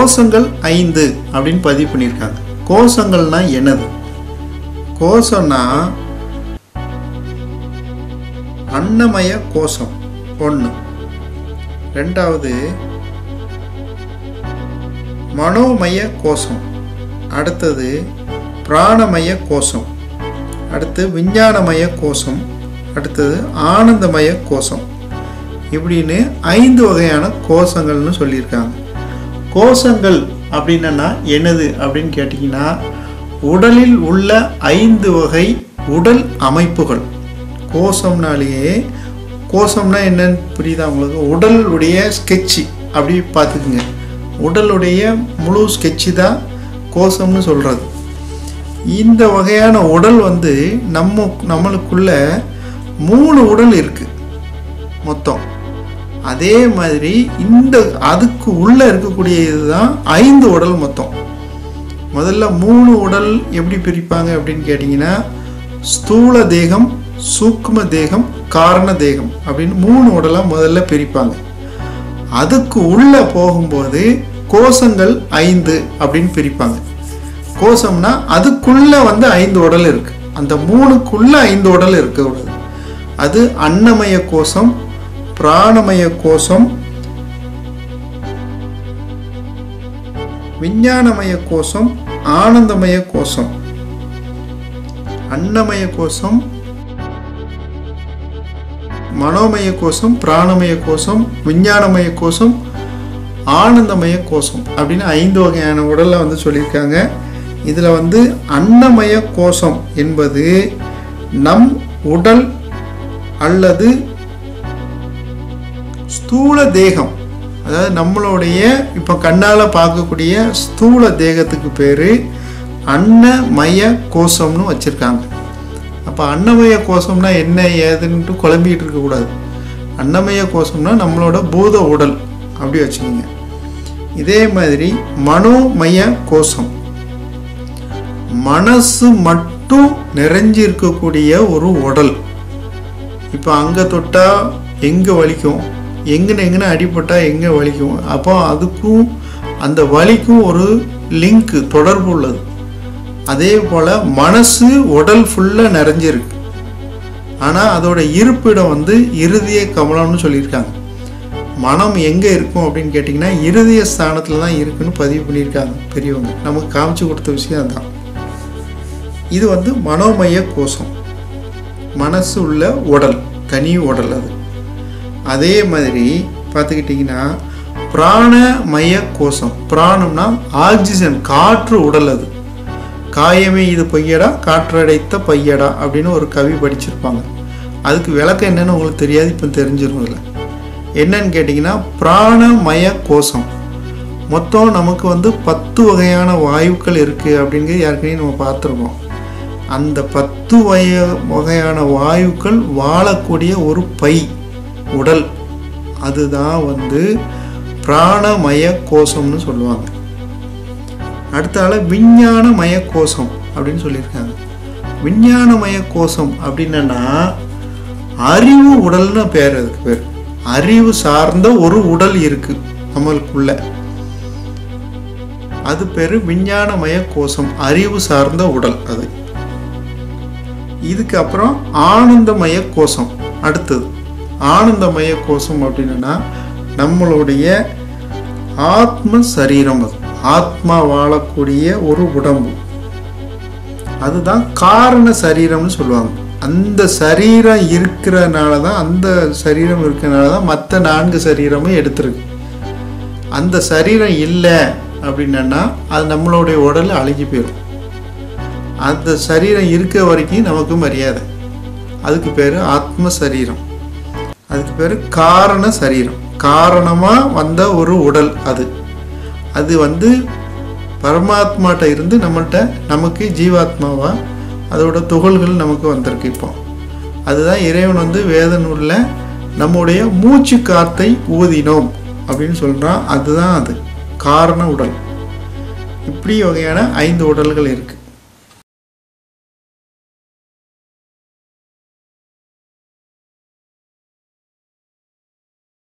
கோஷங்கள் ஐந்து அப்படின்னு பதிவு பண்ணியிருக்காங்க கோஷங்கள்னா என்னது கோஷம்னா அன்னமய கோஷம் ஒன்று ரெண்டாவது மனோமய கோஷம் அடுத்தது பிராணமய கோஷம் அடுத்து விஞ்ஞானமய கோஷம் அடுத்தது ஆனந்தமய கோஷம் இப்படின்னு ஐந்து வகையான கோஷங்கள்னு சொல்லியிருக்காங்க கோஷங்கள் அப்படின்னா என்னது அப்படின்னு கேட்டிங்கன்னா உடலில் உள்ள ஐந்து வகை உடல் அமைப்புகள் கோஷம்னாலேயே கோஷம்னா என்னன்னு புரியுதா உங்களுக்கு உடலுடைய ஸ்கெட்சு அப்படி பார்த்துக்குங்க உடலுடைய முழு ஸ்கெட்சு தான் கோஷம்னு சொல்கிறது இந்த வகையான உடல் வந்து நம்ம நம்மளுக்குள்ள மூணு உடல் இருக்குது மொத்தம் அதே மாதிரி இந்த அதுக்கு உள்ளே இருக்கக்கூடிய இதுதான் ஐந்து உடல் மொத்தம் முதல்ல மூணு உடல் எப்படி பிரிப்பாங்க அப்படின்னு கேட்டிங்கன்னா ஸ்தூல தேகம் சூக்ம தேகம் காரண தேகம் அப்படின்னு மூணு உடலாக முதல்ல பிரிப்பாங்க அதுக்கு உள்ளே போகும்போது கோஷங்கள் ஐந்து அப்படின்னு பிரிப்பாங்க கோஷம்னா அதுக்குள்ள வந்து ஐந்து உடல் இருக்கு அந்த மூணுக்குள்ள ஐந்து உடல் இருக்கக்கூடாது அது அன்னமய கோஷம் பிராணமய கோஷம் விஞ்ஞானமய கோஷம் ஆனந்தமய கோஷம் அன்னமய கோஷம் மனோமய கோஷம் பிராணமய கோஷம் விஞ்ஞானமய கோஷம் ஆனந்தமய கோஷம் அப்படின்னு ஐந்து வகையான உடலை வந்து சொல்லியிருக்காங்க இதில் வந்து அன்னமய கோஷம் என்பது நம் உடல் அல்லது ஸ்தூல தேகம் அதாவது நம்மளுடைய இப்போ கண்ணால் பார்க்கக்கூடிய ஸ்தூல தேகத்துக்கு பேர் அன்னமய கோஷம்னு வச்சுருக்காங்க அப்போ அன்னமய கோஷம்னா என்ன ஏதுன்ட்டு குழம்பிக்கிட்டு இருக்கக்கூடாது அன்னமய கோஷம்னா நம்மளோட பூத உடல் அப்படி வச்சுக்கோங்க இதே மாதிரி மனோமய கோஷம் மனசு மட்டும் நிறைஞ்சு இருக்கக்கூடிய ஒரு உடல் இப்போ அங்கே தொட்டால் எங்கே வலிக்கும் எங்கன்னு எங்கன்னு அடிபட்டால் எங்கே வலிக்கும் அப்போ அதுக்கும் அந்த வலிக்கும் ஒரு லிங்க்கு தொடர்பு உள்ளது அதே போல் மனசு உடல் ஃபுல்லாக நிறைஞ்சிருக்கு ஆனால் அதோட இருப்பிடம் வந்து இருதய கமலம்னு சொல்லியிருக்காங்க மனம் எங்கே இருக்கும் அப்படின்னு கேட்டிங்கன்னா இருதய ஸ்தானத்தில் தான் இருக்குன்னு பதிவு பண்ணியிருக்காங்க பெரியவங்க நமக்கு காமிச்சு கொடுத்த விஷயம் அதான் இது வந்து மனோமய கோஷம் மனசு உள்ள உடல் தனி உடல் அது அதே மாதிரி பார்த்துக்கிட்டிங்கன்னா பிராணமய கோஷம் பிராணம்னா ஆக்சிஜன் காற்று உடல் அது காயமே இது பொய்யடா காற்றடைத்த பையடா அப்படின்னு ஒரு கவி படிச்சிருப்பாங்க அதுக்கு விளக்கம் என்னன்னு உங்களுக்கு தெரியாது இப்போ தெரிஞ்சிடும் இதில் என்னன்னு கேட்டிங்கன்னா பிராணமய கோஷம் மொத்தம் நமக்கு வந்து பத்து வகையான வாயுக்கள் இருக்குது அப்படிங்கிறது ஏற்கனவே நம்ம பார்த்துருக்கோம் அந்த பத்து வய வகையான வாயுக்கள் வாழக்கூடிய ஒரு பை உடல் அதுதான் வந்து பிராணமய கோஷம்னு சொல்லுவாங்க அடுத்தால விஞ்ஞானமய கோஷம் அப்படின்னு சொல்லியிருக்காங்க விஞ்ஞானமய கோஷம் அப்படின்னா அறிவு உடல்னு பேர் அதுக்கு பேர் அறிவு சார்ந்த ஒரு உடல் இருக்கு நம்மளுக்குள்ள அது பேர் விஞ்ஞானமய கோஷம் அறிவு சார்ந்த உடல் அது இதுக்கு அப்புறம் ஆனந்தமய கோஷம் அடுத்தது ஆனந்தமய கோஷம் அப்படின்னா நம்மளுடைய ஆத்ம சரீரம் அது ஆத்மா வாழக்கூடிய ஒரு உடம்பு அதுதான் காரண சரீரம்னு சொல்லுவாங்க அந்த சரீரம் இருக்கிறனால தான் அந்த சரீரம் இருக்கிறனால தான் மற்ற நான்கு சரீரமும் எடுத்துருக்கு அந்த சரீரம் இல்லை அப்படின்னா அது நம்மளுடைய உடல் அழுகி போயிடும் அந்த சரீரம் இருக்க வரைக்கும் நமக்கு மரியாதை அதுக்கு பேர் ஆத்ம சரீரம் அதுக்கு பேர் காரண சரீரம் காரணமாக வந்த ஒரு உடல் அது அது வந்து பரமாத்மாட்ட இருந்து நம்மள்கிட்ட நமக்கு ஜீவாத்மாவா அதோட துகள்கள் நமக்கு வந்திருக்கு இப்போ அதுதான் இறைவன் வந்து வேத நூலில் நம்முடைய மூச்சு காத்தை ஊதினோம் அப்படின்னு சொல்கிறான் அதுதான் அது காரண உடல் இப்படி வகையான ஐந்து உடல்கள் இருக்குது